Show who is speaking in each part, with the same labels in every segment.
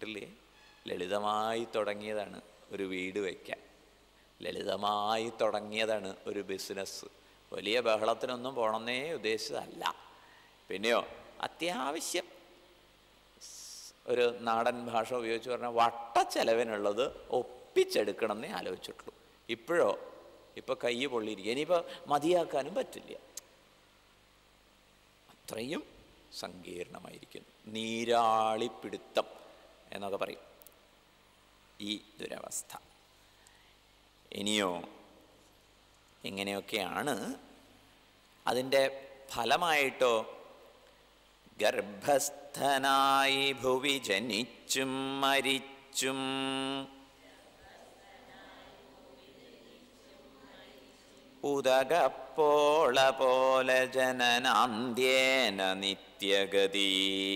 Speaker 1: കേട്ടിട്ടില്ലേ ലളിതമായി തുടങ്ങിയതാണ് ഒരു വീട് വയ്ക്കാൻ ലളിതമായി തുടങ്ങിയതാണ് ഒരു ബിസിനസ് വലിയ ബഹളത്തിനൊന്നും പോണമെന്നേ ഉദ്ദേശിച്ചതല്ല പിന്നെയോ അത്യാവശ്യം ഒരു നാടൻ ഭാഷ ഉപയോഗിച്ച് പറഞ്ഞാൽ വട്ടച്ചെലവിനുള്ളത് ഒപ്പിച്ചെടുക്കണം എന്നേ ആലോചിച്ചിട്ടുള്ളൂ ഇപ്പോഴോ ഇപ്പോൾ കൈ പൊള്ളിയിരിക്കുക ഇനിയിപ്പോൾ മതിയാക്കാനും പറ്റില്ല അത്രയും സങ്കീർണമായിരിക്കുന്നു നീരാളിപ്പിടുത്തം എന്നൊക്കെ പറയും ഈ ദുരവസ്ഥ ഇനിയോ ഇങ്ങനെയൊക്കെയാണ് അതിൻ്റെ ഫലമായിട്ടോ ഗർഭസ്ഥനായി ഭുവി ജനിച്ചും മരിച്ചും ഉദകപ്പോള പോലെ ജനനാന്ത്യേന നിത്യഗതി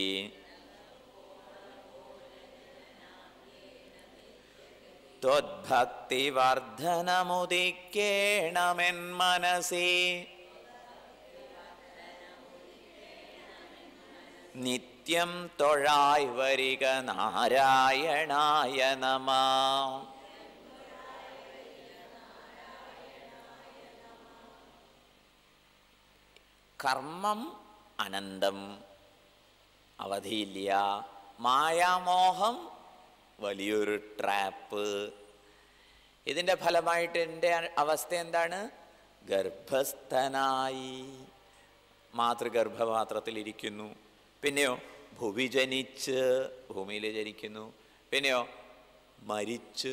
Speaker 1: ത്വദ്ഭക്തിവർദ്ധനമുദിക്കേണമെൻ മനസി നിത്യം തൊഴായി വരിക നാരായണായ നമ കർമ്മം അനന്തം അവധിയില്ല മായാമോഹം വലിയൊരു ട്രാപ്പ് ഇതിൻ്റെ ഫലമായിട്ട് എൻ്റെ അവസ്ഥ എന്താണ് ഗർഭസ്ഥനായി മാതൃഗർഭപാത്രത്തിലിരിക്കുന്നു പിന്നെയോ ഭുവി ജനിച്ച് ഭൂമിയിൽ ജനിക്കുന്നു പിന്നെയോ മരിച്ച്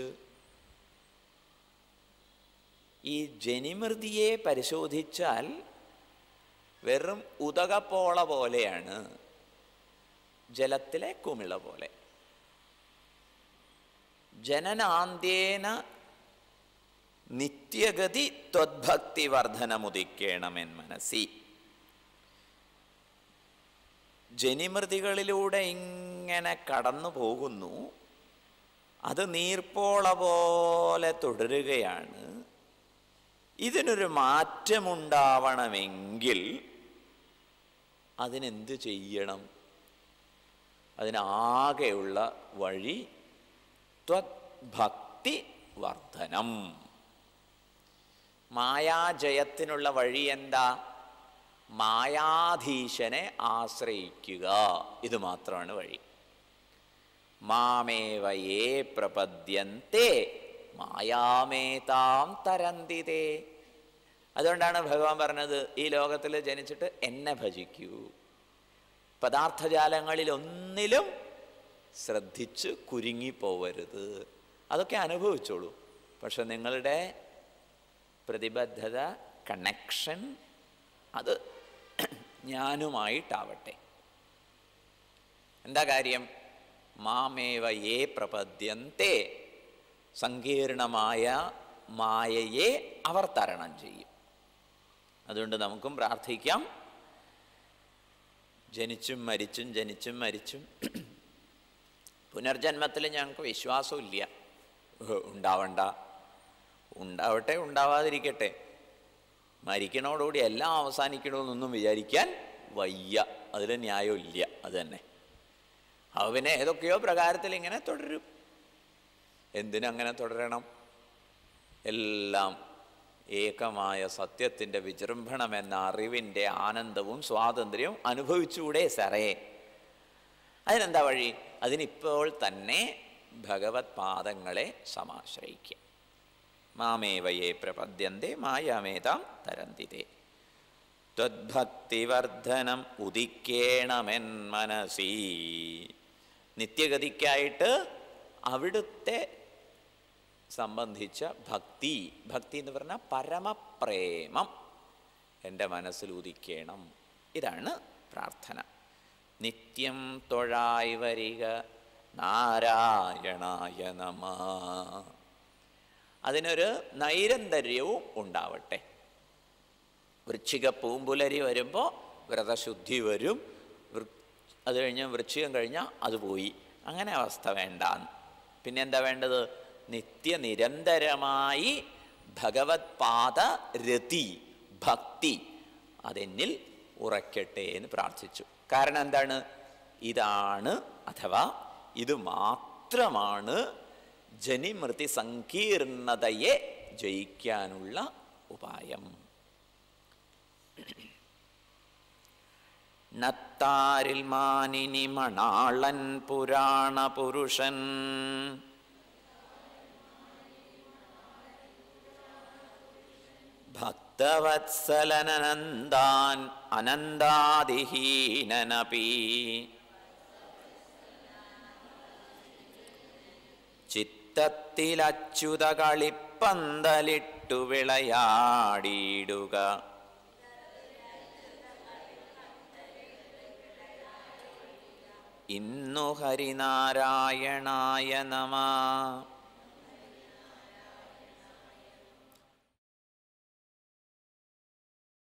Speaker 1: ഈ ജനിമൃതിയെ പരിശോധിച്ചാൽ വെറും ഉദകപ്പോള പോലെയാണ് ജലത്തിലെ കുമിള പോലെ ജനനാന്ത്യേന നിത്യഗതി ത്വദ്ഭക്തി വർധനമുദിക്കേണമെൻ മനസ്സി ജനിമൃതികളിലൂടെ ഇങ്ങനെ കടന്നു പോകുന്നു അത് നീർപ്പോള പോലെ തുടരുകയാണ് ഇതിനൊരു മാറ്റമുണ്ടാവണമെങ്കിൽ അതിനെന്ത് ചെയ്യണം അതിനാകെയുള്ള വഴി ത്വഭക്തി വർധനം മായാജയത്തിനുള്ള വഴി എന്താ മായാധീശനെ ആശ്രയിക്കുക ഇത് മാത്രമാണ് വഴി മാമേവയേ പ്രപദ്യന്തേ മായാമേതാം തരന്തിതേ അതുകൊണ്ടാണ് ഭഗവാൻ പറഞ്ഞത് ഈ ലോകത്തിൽ ജനിച്ചിട്ട് എന്നെ ഭജിക്കൂ പദാർത്ഥജാലങ്ങളിൽ ഒന്നിലും ശ്രദ്ധിച്ച് കുരുങ്ങിപ്പോവരുത് അതൊക്കെ അനുഭവിച്ചോളൂ പക്ഷെ നിങ്ങളുടെ പ്രതിബദ്ധത കണക്ഷൻ അത് ഞാനുമായിട്ടാവട്ടെ എന്താ കാര്യം മാമേവ ഏ പ്രപദ്യന്തേ സങ്കീർണമായ മായയെ അവർ തരണം ചെയ്യും അതുകൊണ്ട് നമുക്കും പ്രാർത്ഥിക്കാം ജനിച്ചും മരിച്ചും ജനിച്ചും മരിച്ചും പുനർജന്മത്തിൽ ഞങ്ങൾക്ക് വിശ്വാസമില്ല ഉണ്ടാവണ്ട ഉണ്ടാവട്ടെ ഉണ്ടാവാതിരിക്കട്ടെ മരിക്കണോടുകൂടി എല്ലാം അവസാനിക്കണമെന്നൊന്നും വിചാരിക്കാൻ വയ്യ അതിൽ ന്യായമില്ല അത് തന്നെ അവ പിന്നെ ഏതൊക്കെയോ പ്രകാരത്തിൽ ഇങ്ങനെ തുടരും എന്തിനങ്ങനെ തുടരണം എല്ലാം ഏകമായ സത്യത്തിൻ്റെ വിജൃംഭണം എന്ന അറിവിൻ്റെ ആനന്ദവും സ്വാതന്ത്ര്യവും അനുഭവിച്ചുകൂടെ സാറേ അതിനെന്താ വഴി അതിനിപ്പോൾ തന്നെ ഭഗവത് പാദങ്ങളെ സമാശ്രയിക്കുക മാമേവയെ പ്രപദ്യന്തേ മായാമേതാം തരന്തിതേ ത്വദ്ഭക്തിവർദ്ധനം ഉദിക്കേണമെൻ മനസീ നിത്യഗതിക്കായിട്ട് അവിടുത്തെ സംബന്ധിച്ച ഭക്തി ഭക്തി എന്ന് പറഞ്ഞാൽ പരമപ്രേമം എൻ്റെ മനസ്സിൽ ഉദിക്കണം ഇതാണ് പ്രാർത്ഥന നിത്യം തൊഴായി വരിക നാരായണായ നമ അതിനൊരു നൈരന്തര്യവും ഉണ്ടാവട്ടെ വൃശ്ചിക പൂമ്പുലരി വരുമ്പോൾ വ്രതശുദ്ധി വരും വൃ- അത് കഴിഞ്ഞ് വൃശ്ചികം കഴിഞ്ഞാൽ അത് പോയി അങ്ങനെ അവസ്ഥ വേണ്ട പിന്നെ എന്താ വേണ്ടത് നിത്യനിരന്തരമായി ഭഗവത് പാദ രതി ഭക്തി അതെന്നിൽ ഉറയ്ക്കട്ടെ എന്ന് പ്രാർത്ഥിച്ചു കാരണം എന്താണ് ഇതാണ് അഥവാ ഇത് മാത്രമാണ് ജനിമൃതി സങ്കീർണതയെ ജയിക്കാനുള്ള ഉപായം നത്താരിൽ മാനിനി മണാളൻ പുരാണ പുരുഷൻ ഭക്തവത്സലനന്ദാൻ അനന്താതിഹീനനപി ചിത്തത്തിലച്യുത കളിപ്പന്തലിട്ടു വിളയാടിയിടുക ഇന്നു ഹരിനാരായണായ നമ